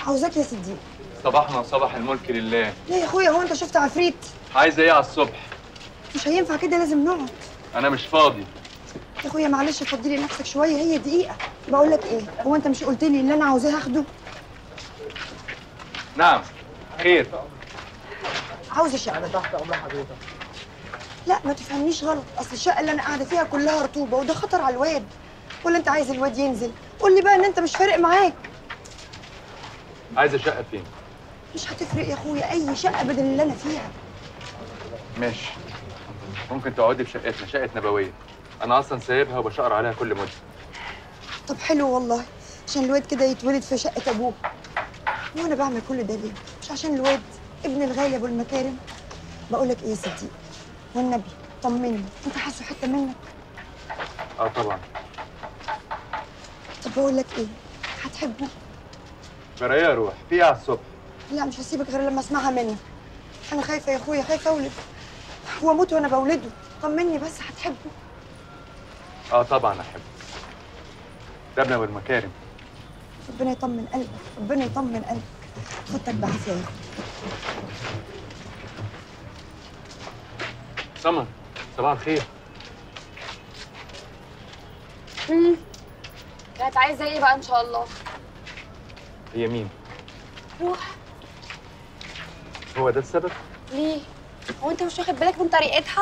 عاوزاك يا صديق صباحنا وصباح الملك لله ليه يا اخويا هو انت شفت عفريت عايزه ايه على الصبح مش هينفع كده لازم نقعد انا مش فاضي يا اخويا معلش فضلي نفسك شويه هي دقيقه بقول لك ايه هو انت مش قلت لي اللي انا عاوزاه هاخده نعم خير عاوزه شقه تحت امر حضرتك لا ما تفهمنيش غلط اصل الشقه اللي انا قاعده فيها كلها رطوبه وده خطر على الواد ولا انت عايز الواد ينزل قول لي بقى ان انت مش فارق معاك عايزه شقه فين مش هتفرق يا اخويا اي شقه بدل اللي انا فيها ماشي ممكن تقعدي في شقتنا شقه نبويه انا اصلا سايبها وبشقر عليها كل مده طب حلو والله عشان الواد كده يتولد في شقه ابوه وانا بعمل كل ده ليه مش عشان الواد ابن الغالي ابو المكارم بقول لك ايه يا صديق والنبي طمني انت حاسه حته منك اه طبعا طب بقول لك ايه هتحبه جرايه يا روح في ايه على الصبح لا مش هسيبك غير لما اسمعها منك انا خايفه يا اخويا خايفه اولد واموت وانا بولده طمني بس هتحبه اه طبعا احب ده ابن ابو المكارم ربنا يطمن قلبك ربنا يطمن قلبك خدتك بعافيه يا اخويا سمر صباح الخير امم كانت عايزه ايه بقى ان شاء الله هي مين روح هو ده السبب ليه هو انت مش واخد بالك من طريقتها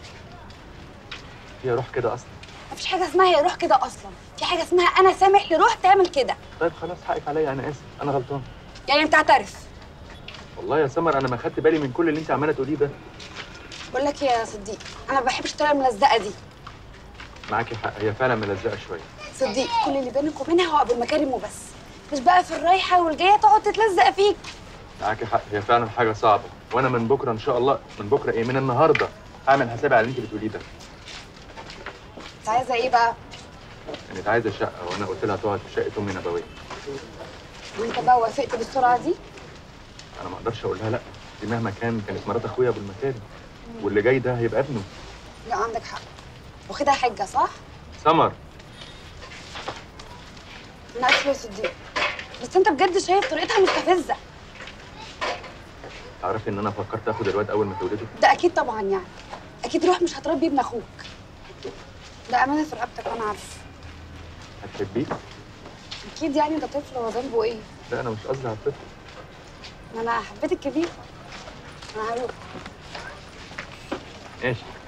هي روح كده اصلا مفيش حاجه اسمها هي روح كده اصلا في حاجه اسمها انا سامح لروح تعمل كده طيب خلاص حقك عليا انا اسف انا غلطان يعني بتعترف والله يا سمر انا ما خدت بالي من كل اللي انت عماله تقوليه ده بقول لك إيه يا صديق انا ما بحبش الطريقه الملزقه دي معاكي حق هي فعلا ملزقه شويه صديق كل اللي بينك وبينها هو ابو المكارم وبس مش بقى في الرايحه والجايه تقعد تتلزق فيك معاكي حق هي فعلا حاجه صعبه وانا من بكره ان شاء الله من بكره ايه من النهارده هعمل حسابي على اللي انت بتقوليه ده انت عايزه ايه بقى كانت عايزه شقه وانا قلت لها تقعد في شقه امي نبويه وانت بقى وافقت بالسرعه دي انا ما اقدرش اقول لها لا دي مهما كان كانت مرات اخويا ابو المكارم واللي جاي ده هيبقى ابنه لا عندك حق واخدها حجه صح سمر انا اسفه يا صديق بس انت بجد شايف طريقتها مستفزه تعرفي ان انا فكرت اخد الواد اول ما تولده ده اكيد طبعا يعني اكيد روح مش هتربي ابن اخوك ده امانه في رقبتك وانا عارفه هتحبيه اكيد يعني ده طفل هو ذنبه ايه لا انا مش قصدي على الطفل ما انا حبيت الكبير انا هروح ماشي